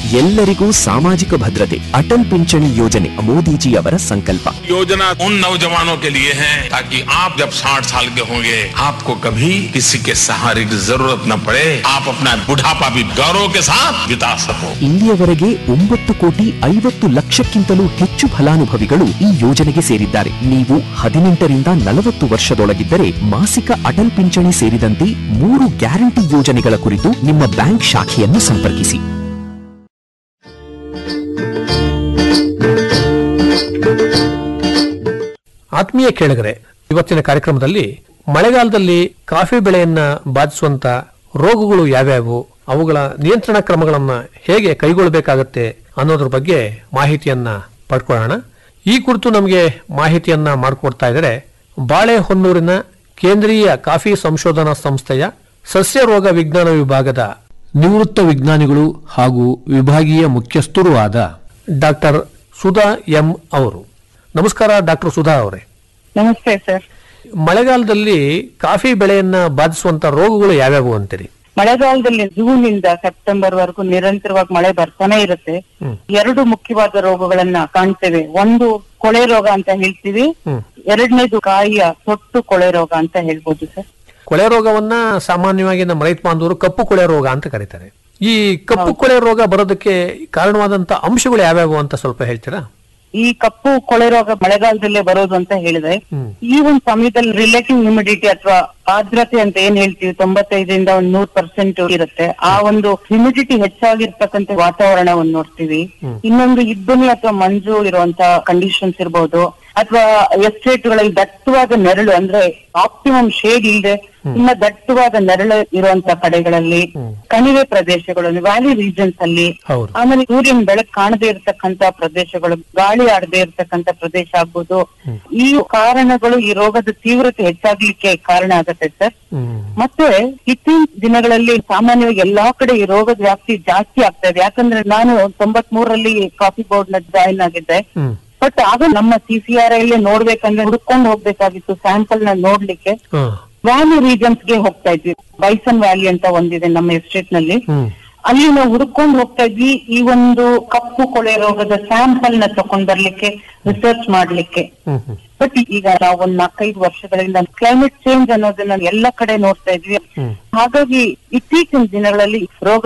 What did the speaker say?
ಎಲ್ಲರಿಗೂ ಸಾಮಾಜಿಕ ಭದ್ರತೆ ಅಟಲ್ ಪಿಂಚಣಿ ಯೋಜನೆ ಮೋದಿಜಿಯವರ ಸಂಕಲ್ಪ योजना उन नौजवानों के लिए है ताकि आप जब 60 साल के होंगे आपको कभी किसी के सहारे की जरूरत न पड़े आप अपना बुढ़ापा भी गौरव के साथ बिता सको ಇಲ್ಲಿಯವರೆಗೆ ಒಂಬತ್ತು ಕೋಟಿ ಐವತ್ತು ಲಕ್ಷಕ್ಕಿಂತಲೂ ಹೆಚ್ಚು ಫಲಾನುಭವಿಗಳು ಈ ಯೋಜನೆಗೆ ಸೇರಿದ್ದಾರೆ ನೀವು ಹದಿನೆಂಟರಿಂದ ನಲವತ್ತು ವರ್ಷದೊಳಗಿದ್ದರೆ ಮಾಸಿಕ ಅಟಲ್ ಪಿಂಚಣಿ ಸೇರಿದಂತೆ ಮೂರು ಗ್ಯಾರಂಟಿ ಯೋಜನೆಗಳ ಕುರಿತು ನಿಮ್ಮ ಬ್ಯಾಂಕ್ ಶಾಖೆಯನ್ನು ಸಂಪರ್ಕಿಸಿ ಆತ್ಮೀಯ ಕೇಳಿಗರೆ ಇವತ್ತಿನ ಕಾರ್ಯಕ್ರಮದಲ್ಲಿ ಮಳೆಗಾಲದಲ್ಲಿ ಕಾಫಿ ಬೆಳೆಯನ್ನ ಬಾಧಿಸುವಂತ ರೋಗಗಳು ಯಾವ್ಯಾವು ಅವುಗಳ ನಿಯಂತ್ರಣ ಕ್ರಮಗಳನ್ನ ಹೇಗೆ ಕೈಗೊಳ್ಳಬೇಕಾಗತ್ತೆ ಅನ್ನೋದ್ರ ಬಗ್ಗೆ ಮಾಹಿತಿಯನ್ನ ಪಡ್ಕೊಳ್ಳೋಣ ಈ ಕುರಿತು ನಮಗೆ ಮಾಹಿತಿಯನ್ನ ಮಾಡಿಕೊಡ್ತಾ ಇದ್ದಾರೆ ಬಾಳೆಹೊನ್ನೂರಿನ ಕೇಂದ್ರೀಯ ಕಾಫಿ ಸಂಶೋಧನಾ ಸಂಸ್ಥೆಯ ಸಸ್ಯ ರೋಗ ವಿಜ್ಞಾನ ವಿಭಾಗದ ನಿವೃತ್ತ ವಿಜ್ಞಾನಿಗಳು ಹಾಗೂ ವಿಭಾಗೀಯ ಮುಖ್ಯಸ್ಥರೂ ಆದ ಡಾಕ್ಟರ್ ಸುಧಾ ಎಂ ಅವರು ನಮಸ್ಕಾರ ಡಾಕ್ಟರ್ ಸುಧಾ ಅವರೇ ನಮಸ್ತೆ ಸರ್ ಮಳೆಗಾಲದಲ್ಲಿ ಕಾಫಿ ಬೆಳೆಯನ್ನ ಬಾಧಿಸುವಂತ ರೋಗಗಳು ಯಾವ್ಯಾವು ಅಂತೀರಿ ಮಳೆಗಾಲದಲ್ಲಿ ಜೂನ್ ಇಂದ ಸೆಪ್ಟೆಂಬರ್ ವರೆಗೂ ನಿರಂತರವಾಗಿ ಮಳೆ ಬರ್ತಾನೆ ಇರುತ್ತೆ ಎರಡು ಮುಖ್ಯವಾದ ರೋಗಗಳನ್ನ ಕಾಣ್ತೇವೆ ಒಂದು ಕೊಳೆ ರೋಗ ಅಂತ ಹೇಳ್ತೀವಿ ಎರಡನೇದು ಕಾಯಿಯ ತೊಟ್ಟು ಕೊಳೆ ರೋಗ ಅಂತ ಹೇಳ್ಬೋದು ಸರ್ ಕೊಳೆ ರೋಗವನ್ನ ಸಾಮಾನ್ಯವಾಗಿ ನಮ್ಮ ರೈತ ಬಾಂಧವರು ಕಪ್ಪು ಕೊಳೆ ರೋಗ ಅಂತ ಕರೀತಾರೆ ಈ ಕಪ್ಪು ಕೊಳೆ ರೋಗ ಬರೋದಕ್ಕೆ ಕಾರಣವಾದಂತ ಅಂಶಗಳು ಯಾವ್ಯಾವು ಅಂತ ಸ್ವಲ್ಪ ಹೇಳ್ತೀರಾ ಈ ಕಪ್ಪು ಕೊಳೆ ರೋಗ ಮಳೆಗಾಲದಲ್ಲೇ ಬರೋದು ಅಂತ ಹೇಳಿದ್ರೆ ಈ ಒಂದು ಸಮಯದಲ್ಲಿ ರಿಲೇಟಿವ್ ಹ್ಯುಮಿಡಿಟಿ ಅಥವಾ ಆರ್ದ್ರತೆ ಅಂತ ಏನ್ ಹೇಳ್ತೀವಿ ತೊಂಬತ್ತೈದರಿಂದ ಒಂದ್ ನೂರ್ ಪರ್ಸೆಂಟ್ ಇರುತ್ತೆ ಆ ಒಂದು ಹ್ಯುಮಿಡಿಟಿ ಹೆಚ್ಚಾಗಿರ್ತಕ್ಕಂಥ ವಾತಾವರಣವನ್ನು ನೋಡ್ತೀವಿ ಇನ್ನೊಂದು ಇಬ್ಬನಿ ಅಥವಾ ಮಂಜು ಇರುವಂತ ಕಂಡೀಷನ್ಸ್ ಇರಬಹುದು ಅಥವಾ ಎಸ್ಟೇಟ್ಗಳಲ್ಲಿ ದಟ್ಟವಾದ ನೆರಳು ಅಂದ್ರೆ ಆಪ್ಟಿಮಮ್ ಶೇಡ್ ಇಲ್ಲದೆ ಇನ್ನ ದಟ್ಟವಾದ ನೆರಳು ಇರುವಂತ ಕಡೆಗಳಲ್ಲಿ ಕಣಿವೆ ಪ್ರದೇಶಗಳಲ್ಲಿ ವ್ಯಾಲಿ ರೀಜನ್ಸ್ ಅಲ್ಲಿ ಹೌದು. ಆಮೇಲೆ ಸೂರ್ಯನ ಬೆಳಕು ಕಾಣದೇ ಇರತಕ್ಕಂತ ಪ್ರದೇಶಗಳು ಗಾಳಿ ಆಡದೇ ಇರತಕ್ಕಂತ ಪ್ರದೇಶ ಆಗ್ಬೋದು ಈ ಕಾರಣಗಳು ಈ ರೋಗದ ತೀವ್ರತೆ ಹೆಚ್ಚಾಗ್ಲಿಕ್ಕೆ ಕಾರಣ ಆಗತ್ತೆ ಸರ್ ಮತ್ತೆ ಇತ್ತೀಚಿನ ದಿನಗಳಲ್ಲಿ ಸಾಮಾನ್ಯವಾಗಿ ಎಲ್ಲಾ ಕಡೆ ಈ ರೋಗದ ವ್ಯಾಪ್ತಿ ಜಾಸ್ತಿ ಆಗ್ತಾ ಇದೆ ಯಾಕಂದ್ರೆ ನಾನು ತೊಂಬತ್ ಮೂರರಲ್ಲಿ ಕಾಫಿ ಬೋರ್ಡ್ ನ ಜಾಯಿನ್ ಆಗಿದ್ದೆ ಬಟ್ ಆಗ ನಮ್ಮ ಸಿ ಸಿ ಆರ್ ಐ ನೋಡ್ಬೇಕಂದ್ರೆ ಹುಡ್ಕೊಂಡು ಹೋಗ್ಬೇಕಾಗಿತ್ತು ಸ್ಯಾಂಪಲ್ ನ ನೋಡ್ಲಿಕ್ಕೆ ವ್ಯಾಲಿ ರೀಜನ್ಸ್ ಗೆ ಹೋಗ್ತಾ ಇದ್ವಿ ಬೈಸನ್ ವ್ಯಾಲಿ ಅಂತ ಒಂದಿದೆ ನಮ್ಮ ಎಸ್ಟೇಟ್ ನಲ್ಲಿ ಅಲ್ಲಿ ನಾವು ಹುಡುಕೊಂಡು ಹೋಗ್ತಾ ಇದ್ವಿ ಈ ಒಂದು ಕಪ್ಪು ಕೊಳೆ ರೋಗದ ಸ್ಯಾಂಪಲ್ ನ ತಕೊಂಡ್ ಬರ್ಲಿಕ್ಕೆ ರಿಸರ್ಚ್ ಮಾಡ್ಲಿಕ್ಕೆ ಬಟ್ ಈಗ ನಾವು ಒಂದ್ ನಾಲ್ಕೈದು ವರ್ಷಗಳಿಂದ ಕ್ಲೈಮೇಟ್ ಚೇಂಜ್ ಅನ್ನೋದನ್ನ ಎಲ್ಲ ಕಡೆ ನೋಡ್ತಾ ಇದ್ವಿ ಹಾಗಾಗಿ ಇತ್ತೀಚಿನ ದಿನಗಳಲ್ಲಿ ರೋಗ